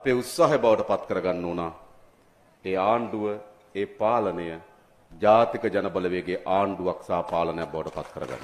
අපේ උත්සාහය බවට පත් කරගන්න ඕනා. ඒ ආණ්ඩුව ඒ පාලනය ජාතික ජනබලවේගේ ආණ්ඩුවක් සහ පාලනයක් බවට පත් කරගන්න.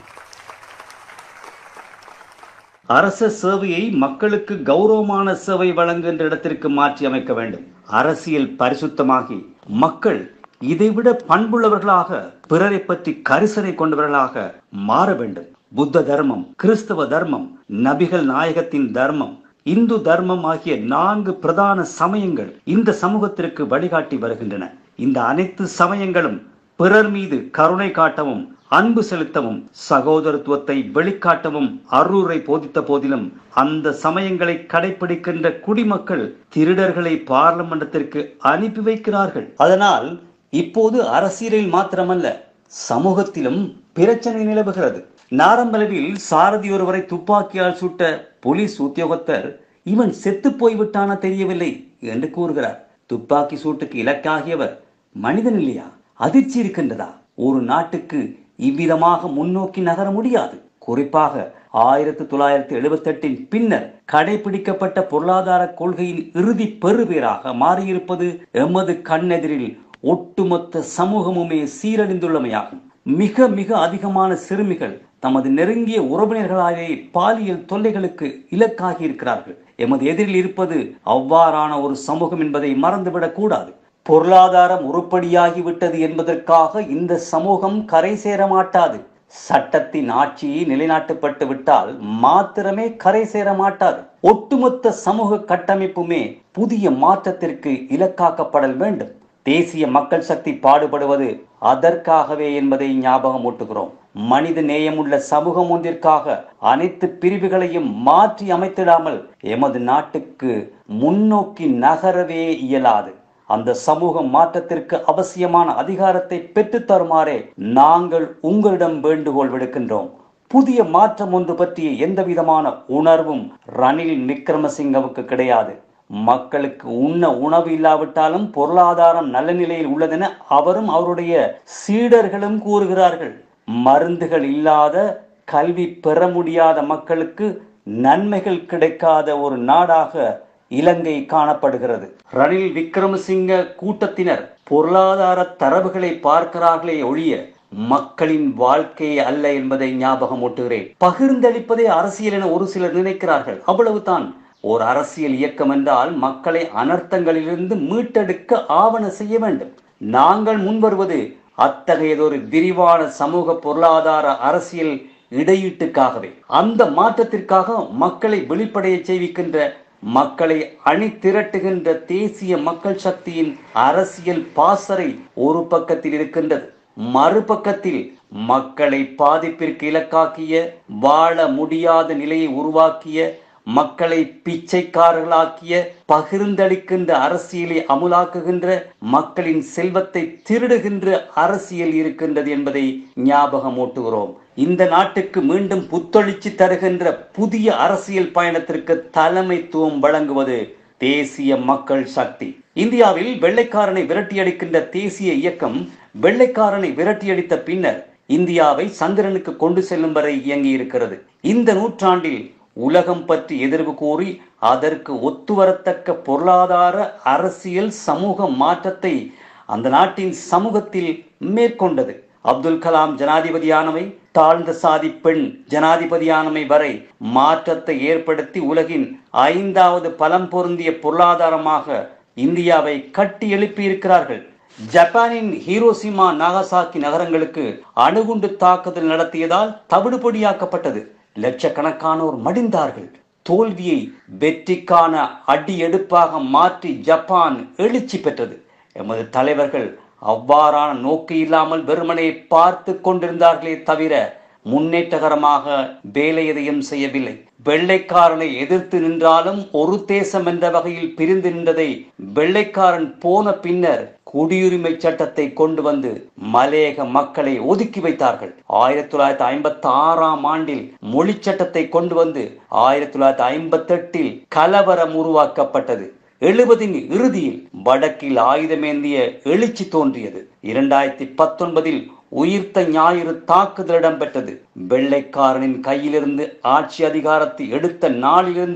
அரச சேவையை மக்களுக்கு கௌரவமான சேவை வழங்குகின்ற இடத்திற்கு மாற்றி அமைக்க வேண்டும் அரசியல் பரிசுத்தமாகி மக்கள் இதைவிட பண்புள்ளவர்களாக பிறரை பற்றி கரிசனை கொண்டவர்களாக மாற வேண்டும் புத்த தர்மம் கிறிஸ்தவ தர்மம் நபிகள் நாயகத்தின் தர்மம் இந்து தர்மம் ஆகிய நான்கு பிரதான சமயங்கள் இந்த சமூகத்திற்கு வழிகாட்டி வருகின்றன இந்த அனைத்து சமயங்களும் பிறர் மீது கருணை காட்டவும் அன்பு செலுத்தவும் சகோதரத்துவத்தை வெளிக்காட்டவும் அருளை போதித்த போதிலும் அந்த சமயங்களை கடைபிடிக்கின்ற குடிமக்கள் திருடர்களை பார்லமெண்டத்திற்கு அனுப்பி வைக்கிறார்கள் அதனால் இப்போது அரசியலில் மாத்திரமல்ல சமூகத்திலும் பிரச்சனை நிலவுகிறது நாரம்பலவில் சாரதி ஒருவரை துப்பாக்கியால் சுட்ட போலீஸ் உத்தியோகத்தர் இவன் செத்து போய்விட்டானா தெரியவில்லை என்று கூறுகிறார் துப்பாக்கி சூட்டுக்கு இலக்காகியவர் மனிதன் இல்லையா அதிர்ச்சி இருக்கின்றதா ஒரு நாட்டுக்கு இவ்விதமாக முன்னோக்கி நகர முடியாது குறிப்பாக ஆயிரத்தி தொள்ளாயிரத்தி எழுபத்தி எட்டின் பின்னர் கடைபிடிக்கப்பட்ட பொருளாதார கொள்கையின் இறுதி பெறுபேராக மாறியிருப்பது எமது கண்ணெதிரில் ஒட்டுமொத்த சமூகமுமே சீரழிந்துள்ளமையாகும் மிக மிக அதிகமான சிறுமிகள் தமது நெருங்கிய உறவினர்களாலே பாலியல் தொல்லைகளுக்கு இலக்காகி இருக்கிறார்கள் எமது எதிரில் இருப்பது அவ்வாறான ஒரு சமூகம் என்பதை மறந்துவிடக் கூடாது பொருளாதாரம் உருப்படியாகிவிட்டது என்பதற்காக இந்த சமூகம் கரை சேர மாட்டாது சட்டத்தின் ஆட்சி நிலைநாட்டப்பட்டு விட்டால் மாத்திரமே கரை சேர மாட்டாது ஒட்டுமொத்த சமூக கட்டமைப்புமே புதிய மாற்றத்திற்கு இலக்காக்கப்படல் வேண்டும் தேசிய மக்கள் சக்தி பாடுபடுவது அதற்காகவே என்பதை ஞாபகம் ஊட்டுகிறோம் மனித நேயமுள்ள சமூகம் ஒன்றிற்காக அனைத்து பிரிவுகளையும் மாற்றி அமைத்திடாமல் எமது நாட்டுக்கு முன்னோக்கி நகரவே இயலாது அந்த சமூக மாற்றத்திற்கு அவசியமான அதிகாரத்தை பெற்றுத் தருமாறே நாங்கள் உங்களிடம் வேண்டுகோள் விடுக்கின்றோம் புதிய மாற்றம் ஒன்று பற்றிய எந்த விதமான உணர்வும் ரணில் விக்ரமசிங்கவுக்கு கிடையாது மக்களுக்கு உண்ண உணவு இல்லாவிட்டாலும் பொருளாதாரம் நல்ல நிலையில் உள்ளதென அவரும் அவருடைய சீடர்களும் கூறுகிறார்கள் மருந்துகள் இல்லாத கல்வி பெற முடியாத மக்களுக்கு நன்மைகள் கிடைக்காத ஒரு நாடாக இலங்கை காணப்படுகிறது ரணில் விக்ரமசிங்க கூட்டத்தினர் பொருளாதார தரவுகளை பார்க்கிறார்களே ஒழிய மக்களின் வாழ்க்கை அல்ல என்பதை ஞாபகம் ஊட்டுகிறேன் பகிர்ந்தளிப்பதே அரசியல் என ஒரு சிலர் நினைக்கிறார்கள் அவ்வளவுதான் ஒரு அரசியல் இயக்கம் என்றால் மக்களை அனர்த்தங்களிலிருந்து மீட்டெடுக்க ஆவண செய்ய வேண்டும் நாங்கள் முன்வருவது அத்தகையதொரு விரிவான சமூக பொருளாதார அரசியல் இடையீட்டுக்காகவே அந்த மாற்றத்திற்காக மக்களை வெளிப்படைய செய்விக்கின்ற மக்களை அணி திரட்டுகின்ற தேசிய மக்கள் சக்தியின் அரசியல் பாசறை ஒரு பக்கத்தில் இருக்கின்றது மறுபக்கத்தில் மக்களை பாதிப்பிற்கு இலக்காக்கிய வாழ முடியாத நிலையை உருவாக்கிய மக்களை பிச்சைக்காரர்களாக்கிய பகிர்ந்தளிக்கின்ற அரசியலை அமுலாக்குகின்ற மக்களின் செல்வத்தை திருடுகின்ற அரசியல் இருக்கின்றது என்பதை ஞாபகம் ஊட்டுகிறோம் இந்த நாட்டுக்கு மீண்டும் புத்தொழிச்சி தருகின்ற புதிய அரசியல் பயணத்திற்கு தலைமைத்துவம் வழங்குவது தேசிய மக்கள் சக்தி இந்தியாவில் வெள்ளைக்காரனை விரட்டியடிக்கின்ற தேசிய இயக்கம் வெள்ளைக்காரனை விரட்டியடித்த பின்னர் இந்தியாவை சந்திரனுக்கு கொண்டு செல்லும் வரை இயங்கி இருக்கிறது இந்த நூற்றாண்டில் உலகம் பற்றி எதிர்வு கூறி அதற்கு ஒத்துவரத்தக்க பொருளாதார அரசியல் சமூக மாற்றத்தை அந்த நாட்டின் சமூகத்தில் மேற்கொண்டது அப்துல் கலாம் ஜனாதிபதியானவை தாழ்ந்த சாதி பெண் ஜனாதிபதியானமை வரை மாற்றத்தை ஏற்படுத்தி உலகின் ஐந்தாவது பலம் பொருந்திய பொருளாதாரமாக இந்தியாவை கட்டி எழுப்பி இருக்கிறார்கள் ஜப்பானின் ஹீரோசிமா நாகசாக்கி நகரங்களுக்கு அணுகுண்டு தாக்குதல் நடத்தியதால் தவிடுபொடியாக்கப்பட்டது லட்சக்கணக்கானோர் மடிந்தார்கள் தோல்வியை வெற்றிக்கான அடி எடுப்பாக மாற்றி ஜப்பான் எழுச்சி பெற்றது எமது தலைவர்கள் அவ்வாறான நோக்கு இல்லாமல் வெறுமனே பார்த்து கொண்டிருந்தார்களே தவிர முன்னேற்றகரமாக வேலை எதையும் செய்யவில்லை வெள்ளைக்காரனை எதிர்த்து நின்றாலும் ஒரு தேசம் என்ற வகையில் பிரிந்து நின்றதை வெள்ளைக்காரன் போன பின்னர் குடியுரிமை சட்டத்தை கொண்டு வந்து மலையக மக்களை ஒதுக்கி வைத்தார்கள் ஆயிரத்தி தொள்ளாயிரத்தி ஐம்பத்தி ஆறாம் ஆண்டில் மொழி சட்டத்தை கொண்டு வந்து ஆயிரத்தி தொள்ளாயிரத்தி ஐம்பத்தி எட்டில் கலவரம் உருவாக்கப்பட்டது எழுபதின் இறுதியில் வடக்கில் ஆயுதமேந்திய எழுச்சி தோன்றியது இரண்டாயிரத்தி பத்தொன்பதில் உயிர்த்த ஞாயிறு தாக்குதல் இடம்பெற்றது வெள்ளைக்காரனின் கையிலிருந்து ஆட்சி அதிகாரத்தை எடுத்த நாளிலிருந்து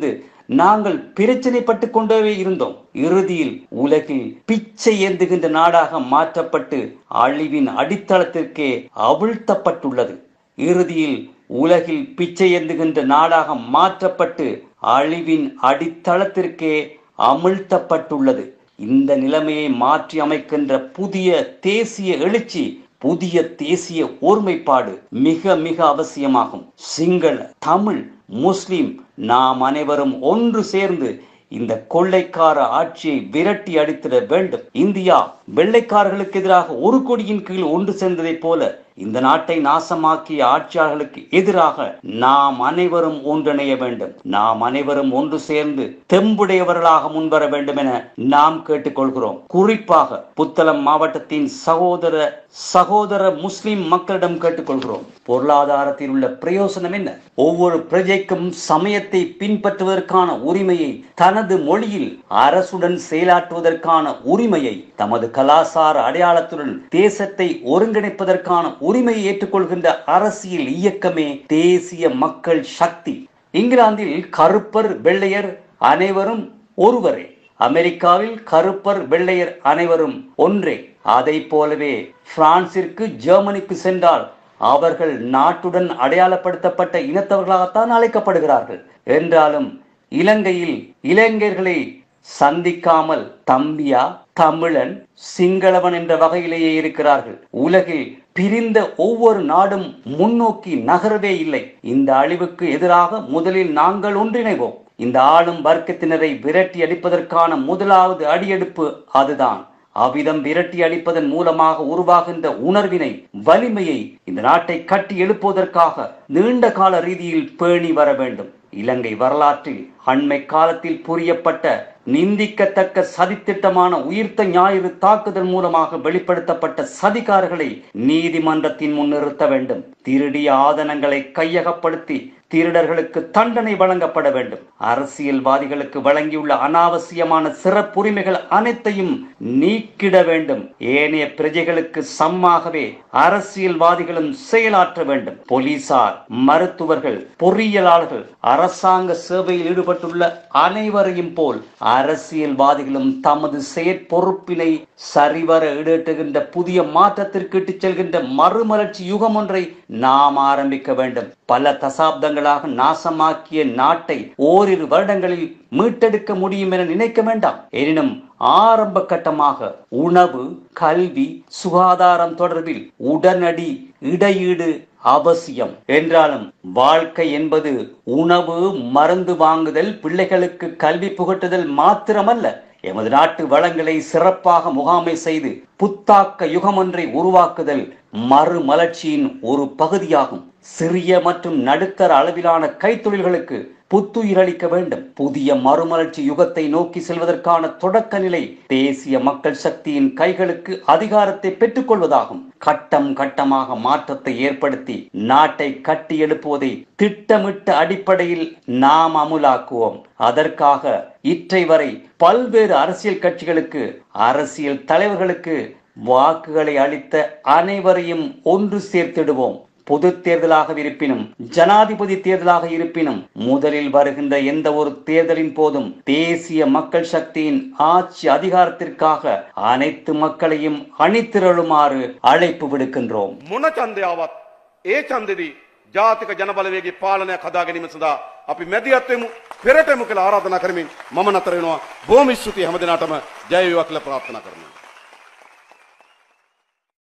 நாங்கள் பிரச்சனைப்பட்டு கொண்டே இருந்தோம் இறுதியில் உலகில் பிச்சை ஏந்துகின்ற நாடாக மாற்றப்பட்டு அழிவின் அடித்தளத்திற்கே அவிழ்த்தப்பட்டுள்ளது இறுதியில் உலகில் பிச்சை ஏந்துகின்ற நாடாக மாற்றப்பட்டு அழிவின் அடித்தளத்திற்கே அமிழ்த்தப்பட்டுள்ளது இந்த நிலைமையை மாற்றி அமைக்கின்ற புதிய தேசிய எழுச்சி புதிய தேசிய ஒருமைப்பாடு மிக மிக அவசியமாகும் சிங்கள தமிழ் முஸ்லிம் நாம் அனைவரும் ஒன்று சேர்ந்து இந்த கொள்ளைக்கார ஆட்சியை விரட்டி அடித்திட வேண்டும் இந்தியா வெள்ளைக்காரர்களுக்கு எதிராக ஒரு கொடியின் கீழ் ஒன்று சேர்ந்ததைப் போல இந்த நாட்டை நாசமாக்கிய ஆட்சியாளர்களுக்கு எதிராக நாம் அனைவரும் ஒன்றிணைய வேண்டும் நாம் அனைவரும் ஒன்று சேர்ந்து தெம்புடையவர்களாக முன்வர வேண்டும் என நாம் கேட்டுக்கொள்கிறோம் குறிப்பாக புத்தளம் மாவட்டத்தின் சகோதர சகோதர முஸ்லிம் மக்களிடம் கேட்டுக்கொள்கிறோம் பொருளாதாரத்தில் உள்ள பிரயோசனம் என்ன ஒவ்வொரு பிரஜைக்கும் சமயத்தை பின்பற்றுவதற்கான உரிமையை தனது மொழியில் அரசுடன் செயலாற்றுவதற்கான உரிமையை தமது கலாசார அடையாளத்துடன் தேசத்தை ஒருங்கிணைப்பதற்கான உரிமையை ஏற்றுக்கொள்கின்ற அரசியல் இயக்கமே தேசிய மக்கள் சக்தி இங்கிலாந்தில் கருப்பர் வெள்ளையர் அனைவரும் ஒருவரே அமெரிக்காவில் கருப்பர் வெள்ளையர் அனைவரும் ஒன்றே அதை போலவே பிரான்சிற்கு ஜெர்மனிக்கு சென்றால் அவர்கள் நாட்டுடன் அடையாளப்படுத்தப்பட்ட இனத்தவர்களாகத்தான் அழைக்கப்படுகிறார்கள் என்றாலும் இலங்கையில் இளைஞர்களை சந்திக்காமல் தம்பியா தமிழன் சிங்களவன் என்ற வகையிலேயே இருக்கிறார்கள் உலகில் பிரிந்த ஒவ்வொரு நாடும் முன்னோக்கி நகரவே இல்லை இந்த அழிவுக்கு எதிராக முதலில் நாங்கள் ஒன்றிணைவோம் இந்த ஆளும் வர்க்கத்தினரை விரட்டி அடிப்பதற்கான முதலாவது அடியெடுப்பு அதுதான் அவ்விதம் விரட்டி அடிப்பதன் மூலமாக உருவாகின்ற உணர்வினை வலிமையை இந்த நாட்டை கட்டி எழுப்புவதற்காக நீண்ட கால ரீதியில் பேணி வர வேண்டும் இலங்கை வரலாற்றில் அண்மை காலத்தில் புரியப்பட்ட நிந்திக்கத்தக்க சதித்திட்டமான உயிர்த்த ஞாயிறு தாக்குதல் மூலமாக வெளிப்படுத்தப்பட்ட சதிகாரர்களை நீதிமன்றத்தின் முன் நிறுத்த வேண்டும் திருடிய ஆதனங்களை கையகப்படுத்தி திருடர்களுக்கு தண்டனை வழங்கப்பட வேண்டும் அரசியல்வாதிகளுக்கு வழங்கியுள்ள அனாவசியமான சிறப்புரிமைகள் அனைத்தையும் நீக்கிட வேண்டும் ஏனைய பிரஜைகளுக்கு சம்மாகவே அரசியல்வாதிகளும் செயலாற்ற வேண்டும் போலீசார் மருத்துவர்கள் பொறியியலாளர்கள் அரசாங்க சேவையில் ஈடுபட்டுள்ள அனைவரையும் போல் அரசியல்வாதிகளும் தமது செயற்பொறுப்பினை சரிவர ஈடேற்றுகின்ற புதிய மாற்றத்திற்கு இட்டுச் செல்கின்ற மறுமலர்ச்சி யுகம் ஒன்றை நாம் ஆரம்பிக்க வேண்டும் பல தசாப்தங்களாக நாசமாக்கிய நாட்டை ஓரிரு வருடங்களில் மீட்டெடுக்க முடியும் என நினைக்க வேண்டாம் எனினும் ஆரம்ப கட்டமாக உணவு கல்வி சுகாதாரம் தொடர்பில் உடனடி இடையீடு அவசியம் என்றாலும் வாழ்க்கை என்பது உணவு மருந்து வாங்குதல் பிள்ளைகளுக்கு கல்வி புகட்டுதல் மாத்திரமல்ல எமது நாட்டு வளங்களை சிறப்பாக முகாமை செய்து புத்தாக்க யுகம் ஒன்றை உருவாக்குதல் மறுமலர்ச்சியின் ஒரு பகுதியாகும் சிறிய மற்றும் நடுத்தர அளவிலான கைத்தொழில்களுக்கு புத்துயிரளிக்க வேண்டும் புதிய மறுமலர்ச்சி யுகத்தை நோக்கி செல்வதற்கான தொடக்க நிலை தேசிய மக்கள் சக்தியின் கைகளுக்கு அதிகாரத்தை பெற்றுக் கொள்வதாகும் கட்டம் கட்டமாக மாற்றத்தை ஏற்படுத்தி நாட்டை கட்டி எழுப்புவதை திட்டமிட்ட அடிப்படையில் நாம் அமுலாக்குவோம் அதற்காக இற்றை வரை பல்வேறு அரசியல் கட்சிகளுக்கு அரசியல் தலைவர்களுக்கு வாக்குகளை அளித்த அனைவரையும் ஒன்று சேர்த்திடுவோம் பொது தேர்தலாக இருப்பினும் ஜனாதிபதி தேர்தலாக இருப்பினும் முதலில் வருகின்ற எந்த ஒரு தேர்தலின் போதும் தேசிய மக்கள் சக்தியின் ஆட்சி அதிகாரத்திற்காக அனைத்து மக்களையும் அணிதிரளுமாறு அழைப்பு விடுக்கின்றோம் මොන ඡන්දයාවත් ඒ ඡන්දෙදී ජාතික ජනබලවේගේ පාලනයක් හදා ගැනීම සඳහා අපි මැදිහත්වෙමු පෙරටමු කියලා ආරාධනා කරමින් මම නතර වෙනවා බොහොම ස්තුතියි හැමදෙනාටම ජය වේවා කියලා ප්‍රාර්ථනා කරනවා